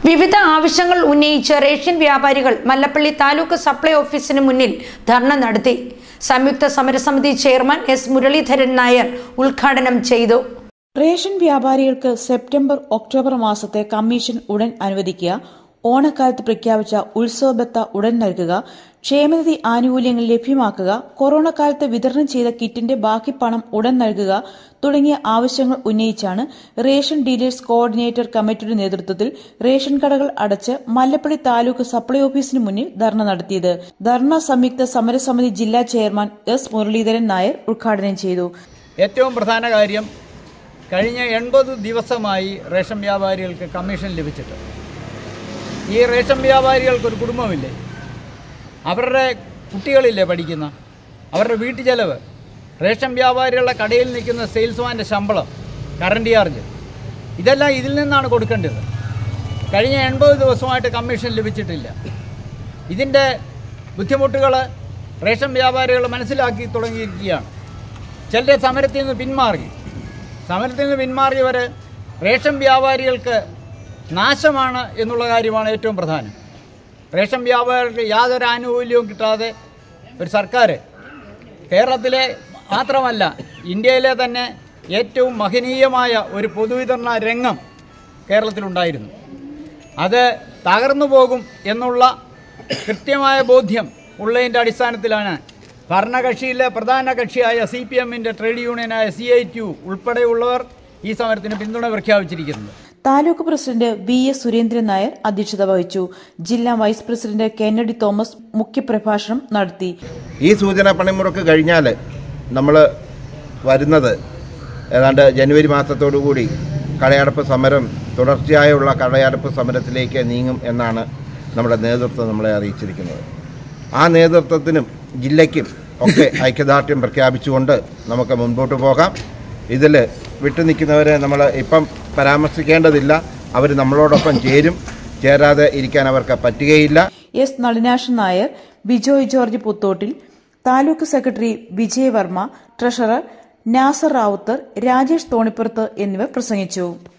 വിവിധ ആവശ്യങ്ങൾ ഉന്നയിച്ച് റേഷൻ വ്യാപാരികൾ മല്ലപ്പള്ളി താലൂക്ക് സപ്ലൈ ഓഫീസിന് മുന്നിൽ ധർണ നടത്തി സംയുക്ത സമരസമിതി ചെയർമാൻ എസ് മുരളീധരൻ നായർ ഉദ്ഘാടനം ചെയ്തു റേഷൻ വ്യാപാരികൾക്ക് സെപ്റ്റംബർ ഒക്ടോബർ മാസത്തെ കമ്മീഷൻ ഉടൻ അനുവദിക്കുക ഓണക്കാലത്ത് പ്രഖ്യാപിച്ച ഉത്സവ ബത്ത ഉടൻ നൽകുക ക്ഷേമനിധി ആനുകൂല്യങ്ങൾ ലഭ്യമാക്കുക കൊറോണ കാലത്ത് വിതരണം ചെയ്ത കിറ്റിന്റെ ബാക്കി പണം ഉടൻ നൽകുക തുടങ്ങിയ ആവശ്യങ്ങൾ ഉന്നയിച്ചാണ് റേഷൻ ഡീലേഴ്സ് കോർഡിനേറ്റർ കമ്മിറ്റിയുടെ നേതൃത്വത്തിൽ റേഷൻ കടകൾ അടച്ച് മല്ലപ്പള്ളി താലൂക്ക് സപ്ലൈ ഓഫീസിന് മുന്നിൽ ധർണ നടത്തിയത് ധർണ സംയുക്ത സമരസമിതി ജില്ലാ ചെയർമാൻ എസ് മുരളീധരൻ നായർ ഉദ്ഘാടനം ചെയ്തു ഏറ്റവും പ്രധാന കാര്യം കഴിഞ്ഞ എൺപത് ദിവസമായി റേഷൻ വ്യാപാരികൾക്ക് കമ്മീഷൻ ലഭിച്ചിട്ട് ഈ റേഷൻ വ്യാപാരികൾക്ക് ഒരു കുടുംബമില്ലേ അവരുടെ കുട്ടികളില്ലേ പഠിക്കുന്ന അവരുടെ വീട്ടു ചെലവ് റേഷൻ വ്യാപാരികളുടെ കടയിൽ നിൽക്കുന്ന സെയിൽസ്മാൻ്റെ ശമ്പളം കറണ്ട് ചാർജ് ഇതെല്ലാം ഇതിൽ നിന്നാണ് കൊടുക്കേണ്ടത് കഴിഞ്ഞ എൺപത് ദിവസമായിട്ട് കമ്മീഷൻ ലഭിച്ചിട്ടില്ല ഇതിൻ്റെ ബുദ്ധിമുട്ടുകൾ റേഷൻ വ്യാപാരികൾ മനസ്സിലാക്കി തുടങ്ങിയിരിക്കുകയാണ് ചിലർ സമരത്തിൽ നിന്ന് പിന്മാറി സമരത്തിൽ നിന്ന് പിന്മാറിയവർ റേഷൻ വ്യാപാരികൾക്ക് നാശമാണ് എന്നുള്ള കാര്യമാണ് ഏറ്റവും പ്രധാനം റേഷൻ വ്യാപാരികൾക്ക് യാതൊരു ആനുകൂല്യവും കിട്ടാതെ ഒരു സർക്കാർ കേരളത്തിലെ മാത്രമല്ല ഇന്ത്യയിലെ തന്നെ ഏറ്റവും മഹനീയമായ ഒരു പൊതുവിതരണ രംഗം കേരളത്തിലുണ്ടായിരുന്നു അത് തകർന്നു പോകും എന്നുള്ള കൃത്യമായ ബോധ്യം ഉള്ളതിൻ്റെ അടിസ്ഥാനത്തിലാണ് ഭരണകക്ഷിയിലെ പ്രധാന കക്ഷിയായ സി പി എമ്മിൻ്റെ ട്രേഡ് യൂണിയനായ സി ഐ ടി യു ഉൾപ്പെടെയുള്ളവർ ഈ സമരത്തിന് പിന്തുണ പ്രഖ്യാപിച്ചിരിക്കുന്നത് taluk president V S Surendran Nair അധ്യക്ഷത വഹിച്ചു ജില്ലാ വൈസ് പ്രസിഡന്റ് കെന്നഡി തോമസ് മുഖ്യപ്രഭാഷണം നടത്തി ഈ സൂചന പണിമുറക്ക് കഴിഞ്ഞാൽ നമ്മൾ വരുന്നത് ഏതാണ്ട് ജനുവരി മാസത്തോടു കൂടി കടയടപ്പ് സമരം തുടർച്ചയായുള്ള കടയടപ്പ് സമരത്തിലേക്ക് നീങ്ങും എന്നാണ് നമ്മുടെ നേതൃത്വം നമ്മളെ അറിയിച്ചിരിക്കുന്നത് ആ നേതൃത്വത്തിനും ജില്ലയ്ക്കും ഒക്കെ ഐക്യദാർഢ്യം പ്രഖ്യാപിച്ചുകൊണ്ട് നമുക്ക് മുൻപോട്ട് പോകാം ഇതിൽ വിട്ടുനിൽക്കുന്നവരെ നമ്മൾ ഇപ്പം പരാമർശിക്കേണ്ടതില്ല അവർ നമ്മളോടൊപ്പം ചേരും ചേരാതെ ഇരിക്കാൻ അവർക്ക് പറ്റുകയില്ല S Nalinashan Nair Bijoy George Puthottil taluk secretary Vijayavarma treasurer Nasar Ravuthar Rajesh Thonippurath എന്നിവർ പ്രസംഗിച്ചു